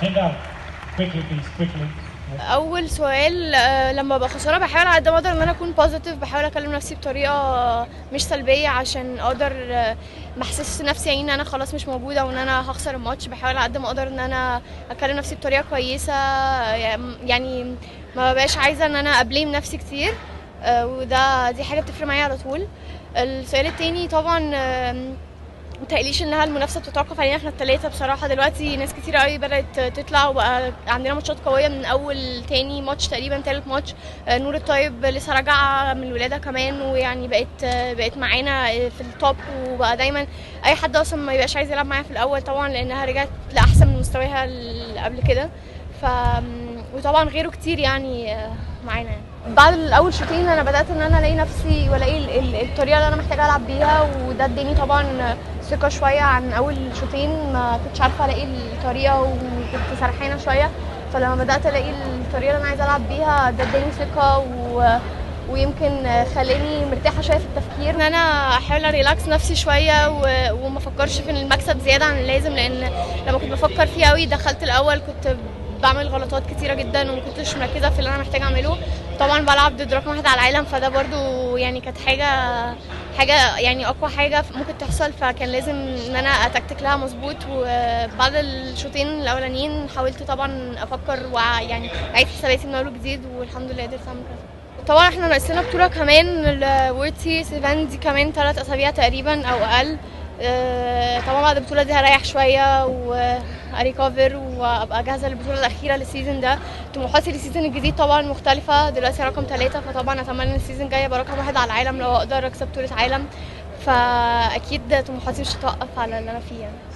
Hand out. Quickly, please, quickly. اول سؤال آه، لما ببقى خسرانه بحاول على قد ما اقدر ان انا اكون بوزيتيف بحاول اكلم نفسي بطريقه مش سلبيه عشان اقدر آه، ما احسسش نفسي يعني ان انا خلاص مش موجوده وان انا هخسر الماتش بحاول على قد ما اقدر ان انا اكلم نفسي بطريقه كويسه آه، يعني ما بقاش عايزه ان انا ابليم نفسي كتير آه، وده دي حاجه بتفرق معايا على طول السؤال التاني طبعا آم، متقليش انها المنافسه بتتوقف علينا احنا الثلاثه بصراحه دلوقتي ناس كتير قوي بدات تطلع وبقى عندنا ماتشات قويه من اول تاني ماتش تقريبا تالت ماتش آه، نور الطيب لسه راجعه من الولاده كمان ويعني بقت آه، بقت معانا في التوب وبقى دايما اي حد اصلا ما يبقاش عايز يلعب معايا في الاول طبعا لانها رجعت لاحسن من مستواها اللي قبل كده ف وطبعا غيره كتير يعني آه، معانا يعني. بعد الاول شوطين انا بدات ان انا الاقي نفسي والاقي ال- ال- الطريقه اللي انا محتاجه العب بيها وده اداني طبعا ثقه شويه عن اول شوطين ما كنتش عارفه الاقي الطريقه وكنت سرحانه شويه فلما بدات الاقي الطريقه اللي انا عايزه العب بيها ده اداني ثقه و ويمكن خلاني مرتاحه شويه في التفكير ان انا احاول اريلاكس نفسي شويه و... وما افكرش في المكسب زياده عن اللازم لان لما كنت بفكر فيه قوي دخلت الاول كنت بعمل غلطات كتيره جدا وما كنتش مركزه في اللي انا محتاجه اعمله طبعا بلعب ضد رقم واحد على العالم فده برضو يعني كانت حاجه حاجه يعني اقوى حاجه ممكن تحصل فكان لازم ان انا اتكتك لها مظبوط وبعد الشوطين الاولانيين حاولت طبعا افكر ويعني اعيد حساباتي من اول وجديد والحمد لله قدرت اعمل كده طبعا احنا ناقص لنا بطوله كمان الورد سيريس ايفنت دي كمان ثلاث اسابيع تقريبا او اقل آه، طبعا بعد البطوله دي هريح شويه واريكفر وابقى جاهزه للبطوله الاخيره للسيزون ده طموحاتي للسيزون الجديد طبعا مختلفه دلوقتي رقم ثلاثة فطبعا اتمنى ان السيزون الجاي ابقى رقم واحد على العالم لو اقدر اكسب بطوله عالم فاكيد طموحاتي مش هتوقف على اللي انا فيه يعني